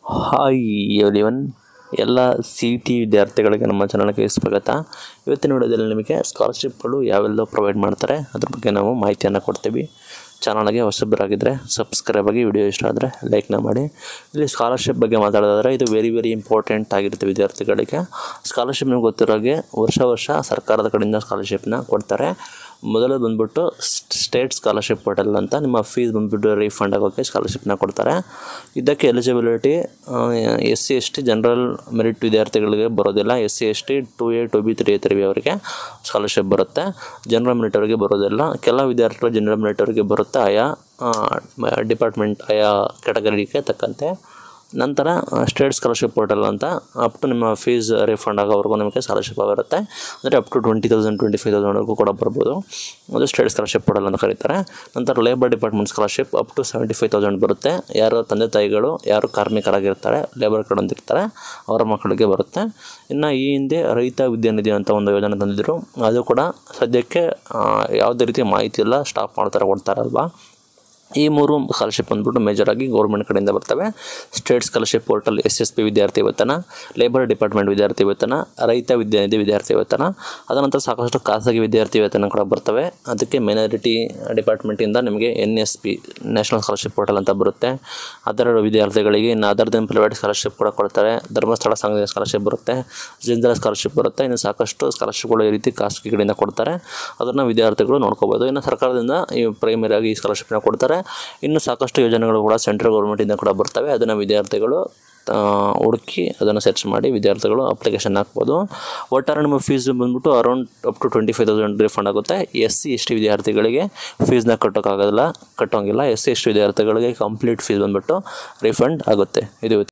hi everyone ಎಲ್ಲ C T ವಿದ್ಯಾರ್ಥಿಗಳಿಗೆ ನಮ್ಮ ಚಾನಲ್ಗೆ ಸ್ವಾಗತ ಇವತ್ತಿನ ವಿಡಿಯೋದಲ್ಲಿ ನಿಮಗೆ ಸ್ಕಾಲರ್ಶಿಪ್ಗಳು ಯಾವೆಲ್ಲ ಪ್ರೊವೈಡ್ ಮಾಡ್ತಾರೆ ಅದ್ರ ಬಗ್ಗೆ ನಾವು ಮಾಹಿತಿಯನ್ನು ಕೊಡ್ತೀವಿ ಚಾನಲ್ಗೆ ಹೊಸಬರಾಗಿದ್ದರೆ ಸಬ್ಸ್ಕ್ರೈಬ್ ಆಗಿ ವಿಡಿಯೋ ಇಷ್ಟ ಆದರೆ ಲೈಕ್ನ ಮಾಡಿ ಇಲ್ಲಿ ಸ್ಕಾಲರ್ಶಿಪ್ ಬಗ್ಗೆ ಮಾತಾಡೋದಾದ್ರೆ ಇದು ವೆರಿ ವೆರಿ ಇಂಪಾರ್ಟೆಂಟ್ ಆಗಿರುತ್ತೆ ವಿದ್ಯಾರ್ಥಿಗಳಿಗೆ ಸ್ಕಾಲರ್ಶಿಪ್ ನಿಮ್ಗೆ ಗೊತ್ತಿರೋಗೆ ವರ್ಷ ವರ್ಷ ಸರ್ಕಾರದ ಕಡೆಯಿಂದ ಸ್ಕಾಲರ್ಶಿಪ್ನ ಕೊಡ್ತಾರೆ ಮೊದಲು ಬಂದ್ಬಿಟ್ಟು ಸ್ಟೇಟ್ ಸ್ಕಾಲರ್ಶಿಪ್ ಪೋರ್ಟಲ್ ಅಂತ ನಿಮ್ಮ ಫೀಸ್ ಬಂದ್ಬಿಟ್ಟು ರೀಫಂಡ್ ಆಗೋಕ್ಕೆ ಸ್ಕಾಲರ್ಶಿಪ್ನ ಕೊಡ್ತಾರೆ ಇದಕ್ಕೆ eligibility S C S T general merit ವಿದ್ಯಾರ್ಥಿಗಳಿಗೆ ಬರೋದಿಲ್ಲ S C S T two A two B three A three B ಅವರಿಗೆ ಸ್ಕಾಲರ್ಶಿಪ್ ಬರುತ್ತೆ ಜನರಲ್ ಮೆರಿಟ್ ಅವರಿಗೆ ಬರೋದಿಲ್ಲ ಕೆಲ ವಿದ್ಯಾರ್ಥಿಗಳು ಜನರಲ್ ಮೆರಿಟ್ ಅವರಿಗೆ ಬರುತ್ತೆ ಆಯಾ ಡಿಪಾರ್ಟ್ಮೆಂಟ್ ಆಯಾ ಕ್ಯಾಟಗರಿಗೆ ತಕ್ಕಂತೆ ನಂತರ ಸ್ಟೇಟ್ ಸ್ಕಾಲರ್ಶಿಪ್ ಪೋರ್ಟಲ್ ಅಂತ ಅಪ್ ಟು ನಿಮ್ಮ ಫೀಸ್ ರಿಫಂಡ್ ಆಗೋವರೆಗೂ ನಿಮಗೆ ಸ್ಕಾಲರ್ಶಿಪ್ ಬರುತ್ತೆ ಅಂದರೆ up to twenty thousand twenty five ತೌಸಂಡ್ವರೆಗೂ ಕೂಡ ಬರ್ಬೋದು ಅದು ಸ್ಟೇಟ್ ಸ್ಕಾಲರ್ಶಿಪ್ ಪೋರ್ಟಲ್ ಅಂತ ಕರೀತಾರೆ ನಂತರ labour department scholarship up to seventy five thousand ಬರುತ್ತೆ ಯಾರು ತಂದೆ ತಾಯಿಗಳು ಯಾರು ಕಾರ್ಮಿಕರಾಗಿರ್ತಾರೆ ಲೇಬರ್ ಕಾರ್ಡ್ ಅಂತಿರ್ತಾರೆ ಅವರ ಮಕ್ಕಳಿಗೆ ಬರುತ್ತೆ ಇನ್ನು ಈ ಹಿಂದೆ ರೈತ ವಿದ್ಯಾನಿಧಿ ಅಂತ ಒಂದು ಯೋಜನೆ ತಂದಿದ್ದರು ಅದು ಕೂಡ ಸದ್ಯಕ್ಕೆ ಆ, ಯಾವುದೇ ರೀತಿ ಮಾಹಿತಿ ಇಲ್ಲ ಸ್ಟಾಪ್ ಮಾಡ್ತಾರೆ ಕೊಡ್ತಾರಲ್ವಾ ಈ ಮೂರು ಸ್ಕಾಲರ್ಶಿಪ್ ಬಂದ್ಬಿಟ್ಟು ಮೇಜರಾಗಿ ಗೌರ್ಮೆಂಟ್ ಕಡೆಯಿಂದ ಬರ್ತವೆ state scholarship portal S S P ವಿದ್ಯಾರ್ಥಿ ವೇತನ ಲೇಬರ್ ಡಿಪಾರ್ಟ್ಮೆಂಟ್ ವಿದ್ಯಾರ್ಥಿ ವೇತನ ರೈತ ವಿದ್ಯಾನಿಧಿ ವಿದ್ಯಾರ್ಥಿ ವೇತನ ಅದನಂತರ ಸಾಕಷ್ಟು ಖಾಸಗಿ ವಿದ್ಯಾರ್ಥಿ ವೇತನ ಕೂಡ ಬರ್ತವೆ ಅದಕ್ಕೆ ಮೈನಾರಿಟಿ ಡಿಪಾರ್ಟ್ಮೆಂಟಿಂದ ನಿಮಗೆ N S P national scholarship portal ಅಂತ ಬರುತ್ತೆ ಅದರ ವಿದ್ಯಾರ್ಥಿಗಳಿಗೆ ಇನ್ನು ಅದರ್ ದೆನ್ ಪ್ರೈವೇಟ್ ಸ್ಕಾಲರ್ಶಿಪ್ ಕೂಡ ಕೊಡ್ತಾರೆ ಧರ್ಮಸ್ಥಳ ಸಂಘದ ಸ್ಕಾಲರ್ಶಿಪ್ ಬರುತ್ತೆ ಜಿಂದಲ ಸ್ಕಾಲರ್ಶಿಪ್ ಬರುತ್ತೆ ಇನ್ನು ಸಾಕಷ್ಟು ಸ್ಕಾಲರ್ಶಿಪ್ಗಳು ಈ ರೀತಿ ಖಾಸಗಿ ಕಡೆಯಿಂದ ಕೊಡ್ತಾರೆ ಅದನ್ನು ವಿದ್ಯಾರ್ಥಿಗಳು ನೋಡ್ಕೋಬೋದು ಇನ್ನು ಸರ್ಕಾರದಿಂದ ಈ ಪ್ರೈಮರಿ ಆಗಿ ಈ ಸ್ಕಾಲರ್ಶಿಪ್ನ ಕೊಡ್ತಾರೆ ಇನ್ನು ಸಾಕಷ್ಟು ಯೋಜನೆಗಳು ಕೂಡ ಸೆಂಟ್ರಲ್ ಗೌರ್ಮೆಂಟಿಂದ ಕೂಡ ಬರ್ತವೆ ಅದನ್ನು ವಿದ್ಯಾರ್ಥಿಗಳು ಆ, ಹುಡುಕಿ ಅದನ್ನು ಸರ್ಚ್ ಮಾಡಿ ವಿದ್ಯಾರ್ಥಿಗಳು ಅಪ್ಲಿಕೇಶನ್ ಹಾಕ್ಬೋದು ಒಟ್ಟಾರೆ ನಿಮ್ಮ ಫೀಸ್ ಬಂದ್ಬಿಟ್ಟು around up to twenty five thousand refund ಆಗುತ್ತೆ ಎಸ್ ಸಿ ಎಸ್ ಟಿ ವಿದ್ಯಾರ್ಥಿಗಳಿಗೆ ಫೀಸ್ನ ಕಟ್ಟೋಕ್ಕಾಗೋದಿಲ್ಲ ಕಟ್ಟೋಂಗಿಲ್ಲ ಎಸ್ ಸಿ ಎಸ್ ಟಿ ವಿದ್ಯಾರ್ಥಿಗಳಿಗೆ ಕಂಪ್ಲೀಟ್ ಫೀಸ್ ಬಂದ್ಬಿಟ್ಟು ರಿಫಂಡ್ ಆಗುತ್ತೆ ಇದು